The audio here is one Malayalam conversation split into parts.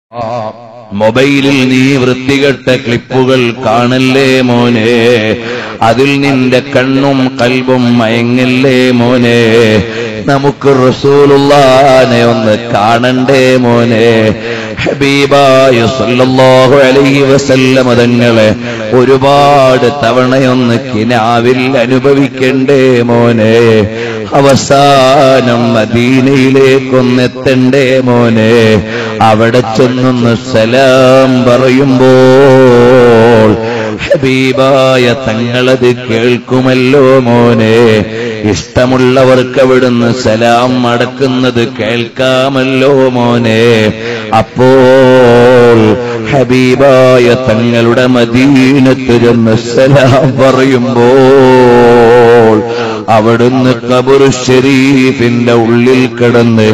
മൊബൈലിൽ നീ വൃത്തികെട്ട ക്ലിപ്പുകൾ കാണല്ലേ മോനെ അതിൽ നിന്റെ കണ്ണും കൽബും മയങ്ങല്ലേ മോനെ നമുക്ക് റസൂലുള്ളാനെ ഒന്ന് കാണണ്ടേ മോനെ ഹബീബായ സല്ലല്ലാഹു അലൈഹി വസല്ലമ തങ്ങളെ ഒരുപാട് തവണയൊന്ന് കിനാവിൽ അനുഭവിക്കണ്ടേ മോനെ അവസാനം മദീനയിലേക്കൊന്നെത്തണ്ടേ മോനെ അവിടെ ചെന്നൊന്ന് സലാം പറയുമ്പോൾ ഹബീബായ തങ്ങളത് കേൾക്കുമല്ലോ മോനെ ഇഷ്ടമുള്ളവർക്ക് അവിടുന്ന് സലാം അടക്കുന്നത് കേൾക്കാമല്ലോ മോനെ അപ്പോൾ ഹബീബായ തങ്ങളുടെ മദീനത്ത് ചെന്ന് സലാം പറയുമ്പോൾ അവിടുന്ന് കബുർ ഷരീഫിന്റെ ഉള്ളിൽ കിടന്ന്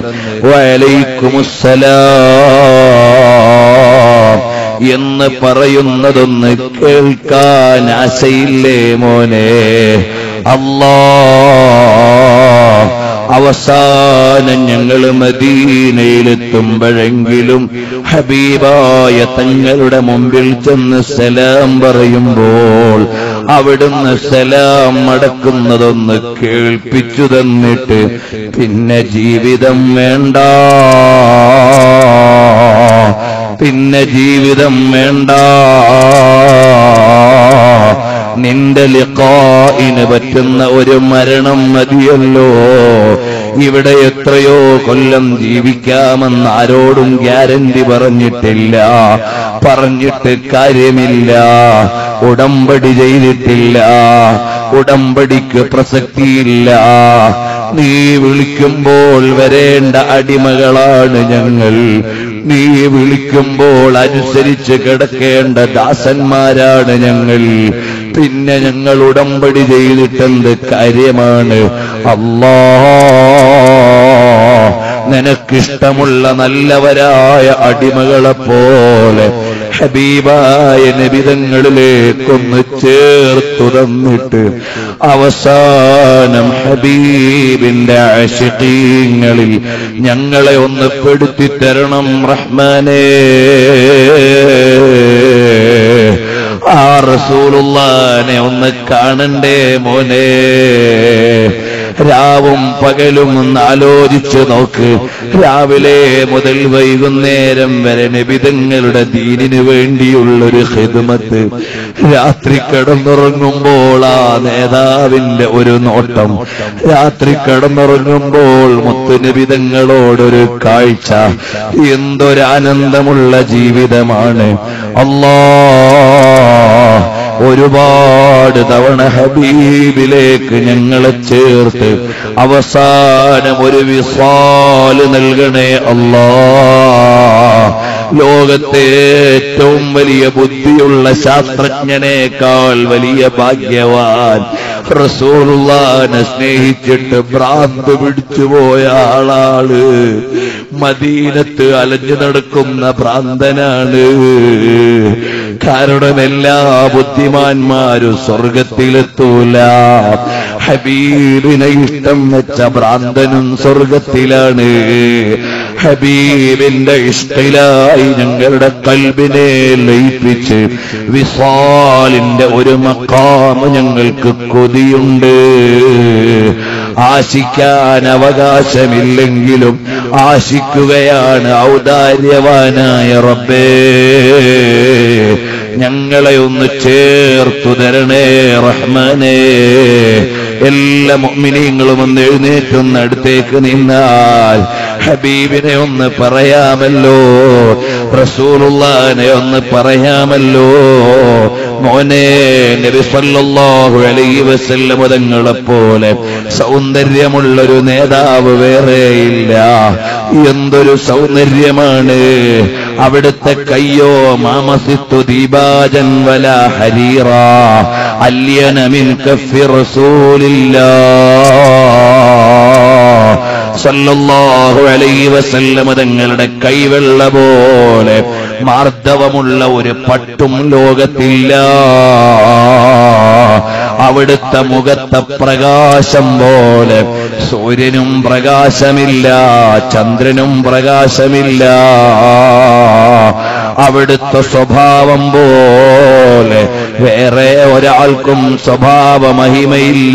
വലൈക്കുമുസ്സലാം എന്ന് പറയുന്നതൊന്ന് കേൾക്കാൻ ആശയില്ലേ മോനെ അല്ലാ അവസാനം ഞങ്ങൾ മദീനയിലെത്തുമ്പോഴെങ്കിലും ഹബീബായ തങ്ങളുടെ മുമ്പിൽ ചെന്ന് സലാം പറയുമ്പോൾ അവിടുന്ന് സലാം അടക്കുന്നതൊന്ന് കേൾപ്പിച്ചു തന്നിട്ട് പിന്നെ ജീവിതം വേണ്ട പിന്നെ ജീവിതം വേണ്ട നിന്റെ ലിഖായിന് പറ്റുന്ന ഒരു മരണം മതിയല്ലോ ഇവിടെ എത്രയോ കൊല്ലം ജീവിക്കാമെന്ന് ആരോടും ഗ്യാരണ്ടി പറഞ്ഞിട്ടില്ല പറഞ്ഞിട്ട് കാര്യമില്ല ഉടമ്പടി ചെയ്തിട്ടില്ല ഉടമ്പടിക്ക് പ്രസക്തിയില്ല നീ വിളിക്കുമ്പോൾ വരേണ്ട അടിമകളാണ് ഞങ്ങൾ നീ വിളിക്കുമ്പോൾ അനുസരിച്ച് കിടക്കേണ്ട ദാസന്മാരാണ് ഞങ്ങൾ പിന്നെ ഞങ്ങൾ ഉടമ്പടി ചെയ്തിട്ടെന്ത് കാര്യമാണ് അല്ലാ നിനക്കിഷ്ടമുള്ള നല്ലവരായ അടിമകളെ പോലെ ഹബീബായ നബിതങ്ങളിലേക്കൊന്ന് ചേർത്തു തന്നിട്ട് അവസാനം ഹബീബിന്റെ ആശികീങ്ങളിൽ ഞങ്ങളെ ഒന്ന് പെടുത്തി തരണം റഹ്മാനേ ആ റസൂലുള്ളാനെ ഒന്ന് കാണണ്ടേ മോനെ രാവും പകലും ഒന്ന് ആലോചിച്ചു നോക്ക് രാവിലെ മുതൽ വൈകുന്നേരം വരെ നിബിതങ്ങളുടെ ദീനിനു വേണ്ടിയുള്ളൊരു ഹിദ്മത്ത് രാത്രി കിടന്നുറങ്ങുമ്പോൾ ആ നേതാവിന്റെ ഒരു നോട്ടം രാത്രി കിടന്നുറങ്ങുമ്പോൾ മുത്തുനിബിതങ്ങളോടൊരു കാഴ്ച എന്തൊരാനന്ദമുള്ള ജീവിതമാണ് അല്ലാ ഒരുപാട് തവണ ഹബീബിലേക്ക് ഞങ്ങളെ ചേർത്ത് അവസാനം ഒരു വിസ്വാല് നൽകണേ അല്ലാ ലോകത്തെ ഏറ്റവും വലിയ ബുദ്ധിയുള്ള ശാസ്ത്രജ്ഞനേക്കാൾ വലിയ ഭാഗ്യവാൻ റസൂലുള്ളാനെ സ്നേഹിച്ചിട്ട് ഭ്രാന്ത് പിടിച്ചുപോയ ആളാണ് മദീനത്ത് അലഞ്ഞു നടക്കുന്ന ഭ്രാന്തനാണ് കാരണം എല്ലാ ബുദ്ധിമാന്മാരും സ്വർഗത്തിലെത്തൂല ഹബീബിനെ ഇഷ്ടം വെച്ച ഭ്രാന്തനും സ്വർഗത്തിലാണ് ഹബീബിന്റെ ഇഷ്ടയിലായി ഞങ്ങളുടെ കൽബിനെ ലയിപ്പിച്ച് വിസാലിന്റെ ഒരു മക്കാമ് ഞങ്ങൾക്ക് കൊതിയുണ്ട് ആശിക്കാൻ അവകാശമില്ലെങ്കിലും ആശിക്കുകയാണ് ഔദാര്യവാനായ റബ്ബേ ഞങ്ങളെ ഒന്ന് ചേർത്തു തരണേ റഹ്മാനേ എല്ലാ മുഅ്മിനീങ്ങളും ഒന്ന് എഴുന്നേറ്റൊന്ന് അടുത്തേക്ക് നിന്നാൽ ഹബീബിനെ ഒന്ന് പറയാമല്ലോ റസൂലുള്ളാനെ ഒന്ന് പറയാമല്ലോ മോനെ നബി സല്ലല്ലാഹു അലൈഹി വസല്ലം തങ്ങളെ പോലെ സൗന്ദര്യമുള്ളൊരു നേതാവ് വേറെയില്ല എന്തൊരു സൗന്ദര്യമാണ് അവിടുത്തെ കയ്യോ മാമസിത്തു ദീപാജൻ വല ഹരീറ അല്യന മിൻ കഫി റസൂലില്ലാ സല്ലല്ലാഹു അലൈഹി വസല്ലമ തങ്ങളുടെ കൈവെള്ള പോലെ മാർദ്ദവമുള്ള ഒരു പട്ടും ലോകത്തില്ല അവിടുത്തെ മുഖത്തെ പ്രകാശം പോലെ സൂര്യനും പ്രകാശമില്ല ചന്ദ്രനും പ്രകാശമില്ല അവിടുത്തെ സ്വഭാവം പോലെ വേറെ ഒരാൾക്കും സ്വഭാവ മഹിമയില്ല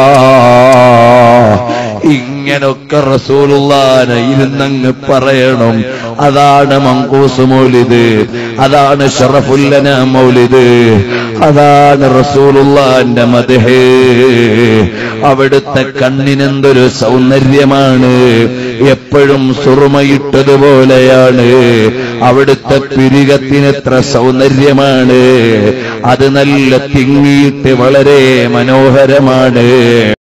ഇങ്ങനൊക്കെ റസൂലുള്ളാന ഇരുന്നങ്ങ് പറയണം അതാണ് മങ്കൂസ് മൗലിദ് അതാണ് ഷറഫുല്ലന മൗലിദ് അതാണ് റസൂലുള്ളാന്റെ മദ്ഹ് അവിടുത്തെ കണ്ണിനെന്തൊരു സൗന്ദര്യമാണ് എപ്പോഴും സുറുമയിട്ടതുപോലെയാണ് അവിടുത്തെ പിരികത്തിനെത്ര സൗന്ദര്യമാണ് അത് നല്ല തിങ്ങിയിട്ട് വളരെ മനോഹരമാണ്